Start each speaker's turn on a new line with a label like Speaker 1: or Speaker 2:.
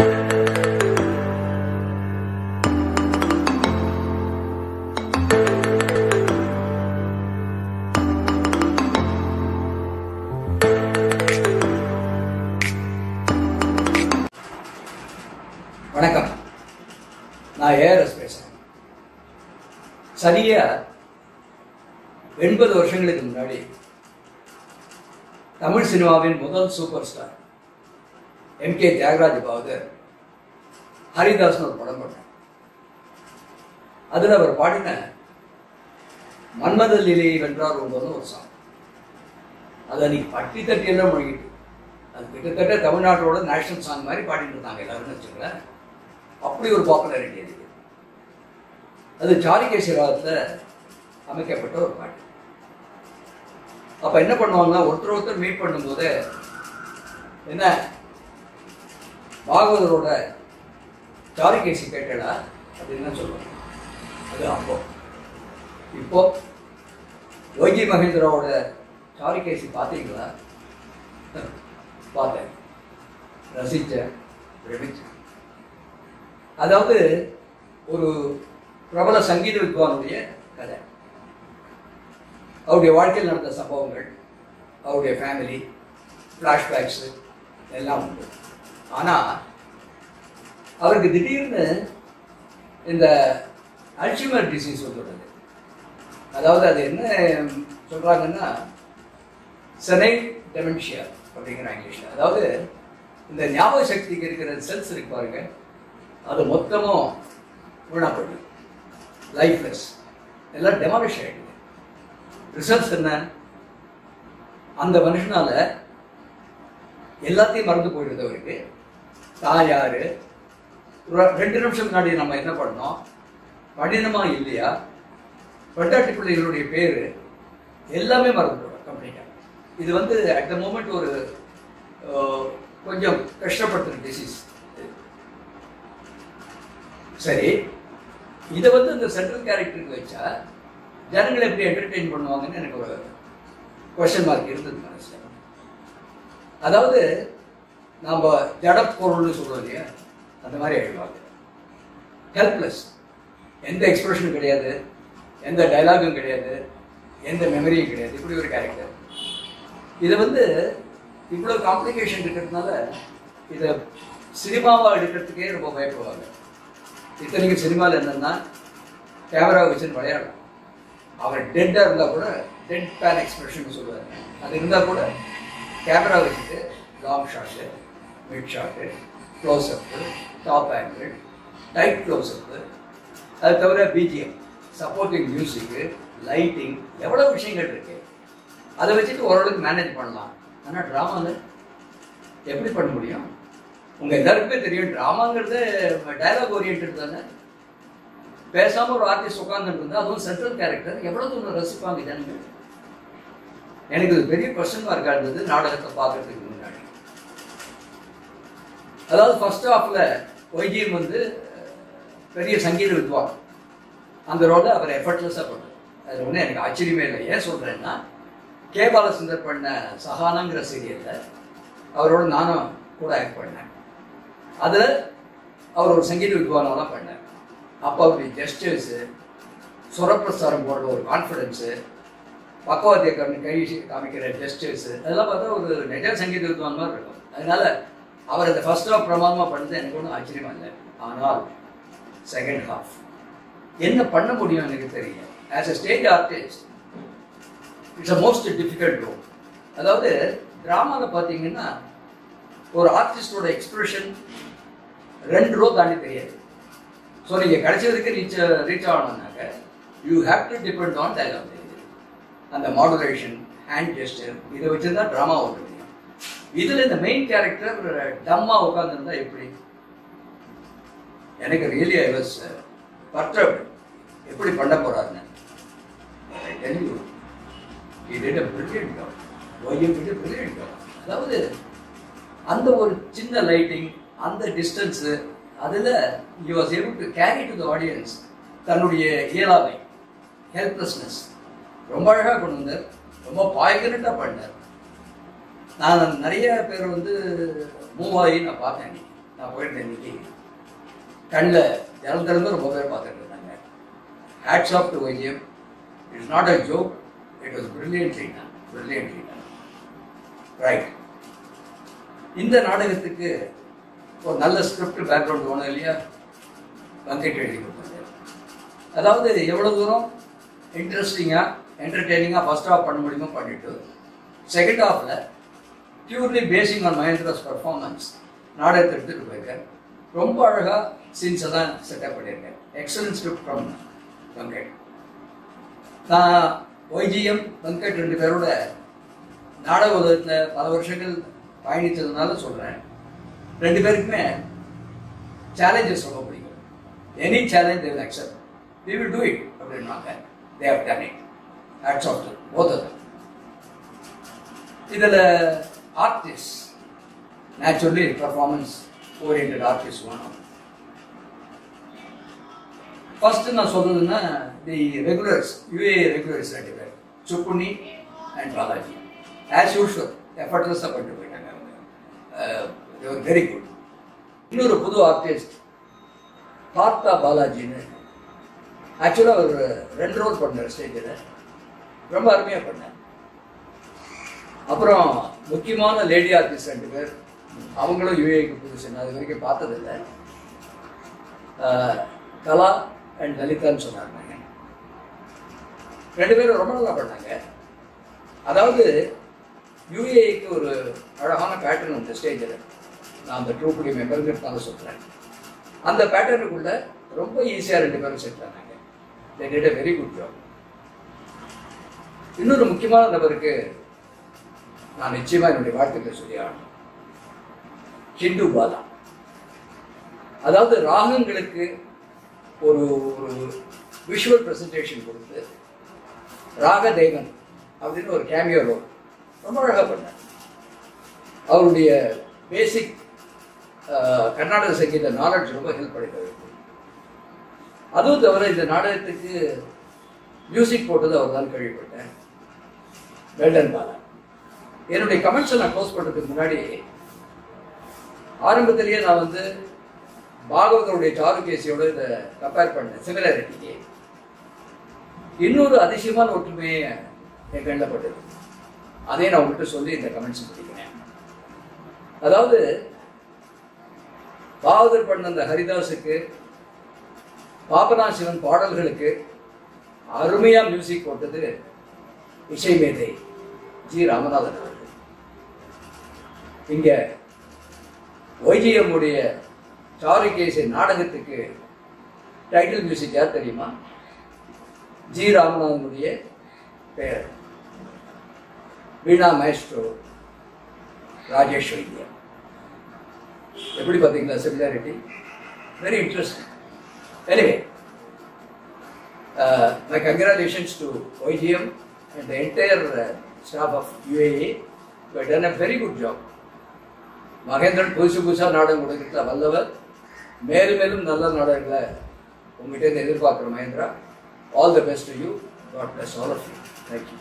Speaker 1: வணக்கம் நான் ஏஆர்எஸ் பேசுறேன் சரியா எண்பது வருஷங்களுக்கு முன்னாடி தமிழ் சினிமாவின் முதல் super star M K Thyagaraja Bhagavathar ஹரிதாஸ்னு ஒரு படம் பண்ணார் அதில் அவர் பாடின மன்மத லீலையை வென்றார் ஒன்பதுன்னு ஒரு சாங் அது அன்னைக்கு பட்டி தட்டி எல்லாம் முழுகிட்டு அது கிட்டத்தட்ட தமிழ்நாட்டோட நேஷனல் சாங் மாதிரி பாடிட்டு இருந்தாங்க எல்லாரும் வச்சுங்களேன் அப்படி ஒரு பாப்புலாரிட்டி இருக்கு அது சாரிகேசி ராகத்தில் அமைக்கப்பட்ட ஒரு பாட்டு அப்போ என்ன பண்ணுவாங்கன்னா ஒருத்தர் ஒருத்தர் மீட் பண்ணும்போது என்ன பாகவதரோட சாரிகேசி கேட்டடா அப்படின்னு தான் சொல்லுவாங்க அது அப்போ இப்போ யோகி மகேந்திராவோட சாரிகேசி பார்த்தீங்களா பார்த்தேன் ரசித்தேன் பிரமிச்சேன் அதாவது ஒரு பிரபல சங்கீத வித்வானுடைய கதை அவருடைய வாழ்க்கையில் நடந்த சம்பவங்கள் அவருடைய ஃபேமிலி ஃப்ளாஷ்பேக்ஸு எல்லாம் உண்டு ஆனால் அவருக்கு திடீர்னு இந்த அல்சிமர் டிசீஸ் வந்துடுது அதாவது அது என்ன சொல்கிறாங்கன்னா செனை டெமென்ஷியா அப்படிங்கிற இங்கிலீஷில் அதாவது இந்த ஞாபக சக்திக்கு இருக்கிற செல்ஸ் இருக்கு பாருங்க அது மொத்தமும் வீணாப்பட்டு லைஃப்லெஸ் எல்லாம் டெமாலிஷ் ஆகிடுது ரிசல்ட்ஸ் என்ன அந்த மனுஷனால எல்லாத்தையும் மறந்து போயிடுது அவருக்கு தான் யாரு ஒரு ரெண்டு நிமிஷம் முன்னாடி நம்ம என்ன பண்ணோம் கடினமா இல்லையா பெண்டாட்டி பிள்ளைகளுடைய பேர் எல்லாமே மறந்து போயிடும் கம்ப்ளீட்டாக இது வந்து அட் த மூமெண்ட் ஒரு அஹ், கொஞ்சம் கஷ்டப்படுத்துற டிசீஸ் சரி இதை வந்து இந்த சென்ட்ரல் கேரக்டருக்கு வச்சா ஜனங்களை எப்படி என்டர்டெயின் பண்ணுவாங்கன்னு எனக்கு ஒரு கொஸ்டின் மார்க் இருந்தது மனசில் அதாவது நாம் ஜடப்பொருள்னு சொல்லுவோம் இல்லையா அந்த மாதிரி ஆயிடுவாங்க ஹெல்ப்லெஸ் எந்த எக்ஸ்பிரஷனும் கிடையாது எந்த டைலாகும் கிடையாது எந்த மெமரியும் கிடையாது இப்படி ஒரு கேரக்டர் இதை வந்து இவ்வளோ காம்ப்ளிகேஷன் இருக்கிறதுனால இதை சினிமாவாக எடுக்கிறதுக்கே ரொம்ப பயப்படுவாங்க இத்தனைக்கும் சினிமாவில் என்னன்னா கேமரா வச்சுன்னு விளையாடலாம் அவர் டெட்டாக இருந்தால் கூட டெட் பேன் எக்ஸ்பிரஷன் சொல்லுவார் அது இருந்தால் கூட கேமரா வச்சுட்டு long shot mid shot close up top angle tight close up அது தவிர பிஜிஎம் சப்போர்ட்டிங் மியூசிக்கு லைட்டிங் எவ்வளோ விஷயங்கள் இருக்கு அதை வச்சுட்டு ஓரளவுக்கு மேனேஜ் பண்ணலாம் ஆனால் ட்ராமாவில் எப்படி பண்ண முடியும் உங்கள் எல்லாருக்குமே தெரியும் ட்ராமாங்கிறது டயலாக் ஓரியன்ட் தானே பேசாம ஒரு ஆர்டிஸ்ட் உட்காந்துட்டு இருந்தா அதுவும் சென்ட்ரல் கேரக்டர் எவ்வளவு தூரம் ரசிப்பாங்க ஜனங்க எனக்கு இது பெரிய கொஸ்டின் மார்க்கா இருந்தது நாடகத்தை பார்க்கறதுக்கு முன்னாடி அதாவது ஃபர்ஸ்ட் ஹாஃப்ல ஒய்ஜிஎம் வந்து அஹ், பெரிய சங்கீத வித்வான் அந்த ரோலை அவர் எஃபர்ட்லெஸ்ஸாக பண்ணார் அது ஒன்றும் எனக்கு ஆச்சரியமே இல்லை ஏன் சொல்கிறேன்னா கே பாலசுந்தர் பண்ண சஹானாங்கிற சீரியலில் அவரோட நானும் கூட ஆக்ட் பண்ணேன் அதில் அவர் ஒரு சங்கீத வித்வானாக தான் பண்ணார் அப்போ அவருடைய ஜெஸ்டர்ஸு சுரப்பிரசாரம் போடுற ஒரு கான்ஃபிடென்ஸு பக்கவாத்திய கம்மி கை காமிக்கிற ஜெஸ்டர்ஸு அதெல்லாம் பார்த்தா ஒரு நிஜ சங்கீத வித்வான் மாதிரி இருக்கும் அதனால அவர் அந்த ஃபர்ஸ்ட் ஹாஃப் பிரமாதமாக பண்ணது எனக்கு ஒன்றும் ஆச்சரியமா இல்லை ஆனால் செகண்ட் ஹாஃப் என்ன பண்ண முடியும் எனக்கு தெரியல as a stage artist it's a most difficult role அதாவது ட்ராமாவில் பார்த்தீங்கன்னா ஒரு ஆர்டிஸ்டோட எக்ஸ்பிரஷன் ரெண்டு ரோ தாண்டி தெரியாது ஸோ நீங்கள் கடைசி வரைக்கும் ரீச் ரீச் ஆகணும்னாக்க you have to depend on dialogue அந்த மாடுலேஷன் ஹேண்ட் ஜெஸ்டர் இதை வச்சு தான் ட்ராமா ஓட்ட முடியும் இதில் இந்த மெயின் கேரக்டர் டம்மா உட்காந்துருந்தா எப்படி எனக்கு ரியலி ஐ வாஸ் பர்டர்ப்ட் எப்படி பண்ண போறாருன்னு I tell you, he did a brilliant job. YM did a brilliant job. அதாவது அந்த ஒரு சின்ன லைட்டிங் அந்த டிஸ்டன்ஸு அதில் you was able to carry to the audience தன்னுடைய இயலாமை ஹெல்ப்லெஸ்னஸ் ரொம்ப அழகாக கொண்டு வந்தார் ரொம்ப பாய்கரண்டாக பண்ணார் நான் நிறைய பேர் வந்து மூவ் ஆகி நான் பார்த்தேன் நான் போயிருந்தேன் இன்னைக்கு கண்ணில் ஜனம் திறந்து ரொம்ப பேர் பார்த்துட்டு இருந்தாங்க hats off to YGM it's not a joke it was brilliantly done brilliantly done right இந்த நாடகத்துக்கு ஒரு நல்ல ஸ்கிரிப்ட் பேக்ரவுண்ட் வேணும் இல்லையா வெங்கட் எழுதி கொடுத்தாங்க அதாவது எவ்வளோ தூரம் இன்ட்ரெஸ்டிங்காக என்டர்டெய்னிங்காக ஃபர்ஸ்ட் ஹாஃப் பண்ண முடியுமோ பண்ணிட்டு செகண்ட் ஹாஃபில் purely pacing on Mahendra's performance நாடகத்தை எடுத்துகிட்டு போயிருக்கேன் ரொம்ப அழகாக சீன்ஸை தான் செட்டப் பண்ணியிருக்கேன் எக்ஸலன்ட் ஸ்கிரிப்ட் ஃப்ரம் வெங்கட் நான் ஒய்ஜிஎம் வெங்கட் ரெண்டு பேரோட நாடக உலகத்தில் பல வருஷங்கள் பயணித்ததுனால சொல்கிறேன் ரெண்டு பேருக்குமே சேலஞ்சஸ் ரொம்ப பிடிக்கும் any challenge they'll accept we will do it அப்படின்னாங்க they have done it hats off both of இதில் artist naturally performance oriented artist வேணும் ஃபர்ஸ்ட் நான் சொல்றதுன்னா தி ரெகுலர்ஸ் யூஏ ரெகுலர்ஸ் ரெண்டு பேர் Subbuni and Balaji as usual எஃபர்ட்லெஸ்ஸாக பண்ணிட்டு போயிட்டாங்க அவங்க வெரி குட் இன்னொரு புது ஆர்டிஸ்ட் பார்த்தா பாலாஜின்னு ஆக்சுவலாக ஒரு ரெண்டு ரோல் பண்ணார் ஸ்டேஜில் ரொம்ப அருமையாக பண்ணேன் அப்புறம் முக்கியமான லேடி ஆர்டிஸ்ட் ரெண்டு பேர் அவங்களும் யூஏக்கு புதுசு நான் அது வரைக்கும் பார்த்ததில்லை கலா அண்ட் லலிதான்னு சொன்னாங்க ரெண்டு பேரும் ரொம்ப நல்லா பண்ணாங்க அதாவது யூஏக்கு ஒரு அழகான பேட்டர்ன் உண்டு ஸ்டேஜில் நான் அந்த ட்ரூப்புடைய மெம்பருங்கிறதுனால சொல்கிறேன் அந்த பேட்டர்னுக்குள்ள ரொம்ப ஈஸியாக ரெண்டு பேரும் செட் ஆனாங்க they did a very good job இன்னொரு முக்கியமான நபருக்கு நான் நிச்சயமா என்னுடைய வாழ்த்துக்களை சொல்லி ஆகணும் ஹிந்து பாலா அதாவது ராகங்களுக்கு ஒரு ஒரு விஷுவல் பிரசன்டேஷன் கொடுத்து ராக தேவன் அப்படின்னு ஒரு கேமியோ ரோல் ரொம்ப அழகாக பண்ணார் அவருடைய பேசிக் கர்நாடக சங்கீத நாலேஜ் ரொம்ப ஹெல்ப் பண்ணிட்டு அதுவும் தவிர இந்த நாடகத்துக்கு மியூசிக் போட்டது அவர் தான் கேள்விப்பட்டேன் வெல்டன் பாலா என்னுடைய கமெண்ட்ஸை நான் க்ளோஸ் பண்ணுறதுக்கு முன்னாடி ஆரம்பத்திலேயே நான் வந்து பாகவதருடைய சாருகேசியோட இதை கம்பேர் பண்ணேன் சிமிலாரிட்டிக்கு இன்னொரு அதிசயமான ஒற்றுமையை என் கண்ணில் பட்டது அதே நான் உங்கள்கிட்ட சொல்லி இந்த கமெண்ட்ஸ் முடிக்கிறேன் அதாவது பாகவதர் பண்ண அந்த ஹரிதாஸுக்கு பாபநாசிவன் பாடல்களுக்கு அருமையா மியூசிக் போட்டது இசை மேதை ஜி ராமநாதன் அவர்கள் இங்க ஒய்ஜிஎம் உடைய சாருகேசி நாடகத்துக்கு டைட்டில் மியூசிக் யார் தெரியுமா ஜி ராமநாதனுடைய பெயர் வீணா மேஸ்ட்ரோ ராஜேஷ் வைத்தியா எப்படி பார்த்தீங்களா similarity very interesting anyway my congratulations to YGM and the entire staff of UAA but done a very good job Mahendran புதுசு புதுசாக நாடகம் கொடுக்கறதுல வல்லவர் மேலும் மேலும் நல்ல நாடகங்களை உங்ககிட்ட இருந்து எதிர்பார்க்குற Mahendra all the best to you god bless all of you thank you